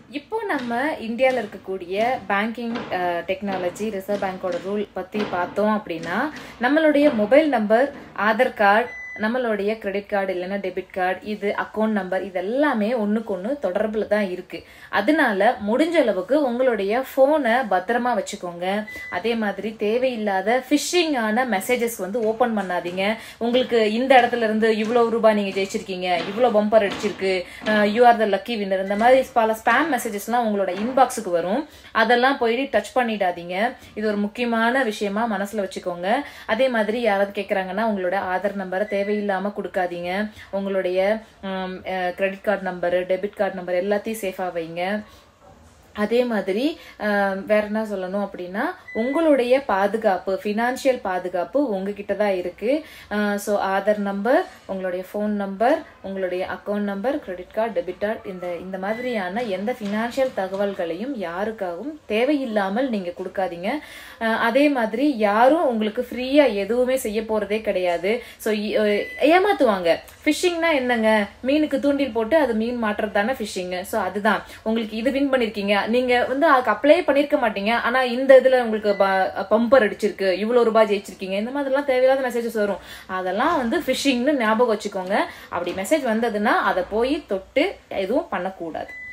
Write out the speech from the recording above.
இப்போ நம்ம இந்தியாவில் இருக்கக்கூடிய பேங்கிங் டெக்னாலஜி ரிசர்வ் பேங்கோட ரூல் பற்றி பார்த்தோம் அப்படின்னா நம்மளுடைய மொபைல் நம்பர் ஆதார் கார்டு நம்மளுடைய கிரெடிட் கார்டு இல்லைன்னா டெபிட் கார்டு இது அக்கௌண்ட் நம்பர் இது எல்லாமே ஒன்றுக்கு ஒன்று தொடர்பில் தான் இருக்கு அதனால முடிஞ்ச அளவுக்கு உங்களுடைய ஃபோனை பத்திரமா வச்சுக்கோங்க அதே மாதிரி தேவையில்லாத ஃபிஷிங்கான மெசேஜஸ் வந்து ஓப்பன் பண்ணாதீங்க உங்களுக்கு இந்த இடத்துல இருந்து இவ்வளோ ரூபாய் நீங்கள் ஜெயிச்சிருக்கீங்க இவ்வளோ பம்பர் அடிச்சிருக்கு you are the lucky winner இந்த மாதிரி பல ஸ்பேம் மெசேஜஸ்லாம் உங்களோட இன்பாக்ஸுக்கு வரும் அதெல்லாம் போயிட்டு டச் பண்ணிடாதீங்க இது ஒரு முக்கியமான விஷயமா மனசுல வச்சுக்கோங்க அதே மாதிரி யாராவது கேட்குறாங்கன்னா உங்களோட ஆதார் நம்பரை தேவையில்லாம கொடுக்காதீங்க உங்களுடைய credit card number debit card number எல்லாத்தையும் சேஃபாக வைங்க அதே மாதிரி ஆஹ், வேற என்ன சொல்லணும் அப்படின்னா உங்களுடைய பாதுகாப்பு ஃபினான்ஷியல் பாதுகாப்பு உங்ககிட்ட தான் இருக்கு ஸோ ஆதார் நம்பர் உங்களுடைய ஃபோன் நம்பர் உங்களுடைய account number credit card debit card இந்த இந்த மாதிரியான எந்த ஃபினான்ஷியல் தகவல்களையும் யாருக்காகவும் தேவையில்லாமல் நீங்க கொடுக்காதீங்க ஆஹ், அதே மாதிரி யாரும் உங்களுக்கு ஃப்ரீயா எதுவுமே செய்ய போறதே கிடையாது ஸோ ஏமாத்துவாங்க ஃபிஷிங்னா என்னங்க மீனுக்கு தூண்டில் போட்டு அது மீன் மாட்டுறது தானே ஃபிஷிங் ஸோ அதுதான் உங்களுக்கு இது வின் பண்ணிருக்கீங்க நீங்க வந்து அதுக்கு அப்ளை பண்ணிருக்க மாட்டீங்க ஆனா இந்த இதுல உங்களுக்கு பம்பர் அடிச்சிருக்கு இவ்வளவு ரூபாய் ஜெயிச்சிருக்கீங்க இந்த மாதிரிலாம் தேவையில்லாத மெசேஜஸ் வரும் அதெல்லாம் வந்து ஃபிஷிங்னு ஞாபகம் வச்சுக்கோங்க அப்படி மெசேஜ் வந்ததுன்னா அதை போய் தொட்டு எதுவும் பண்ணக்கூடாது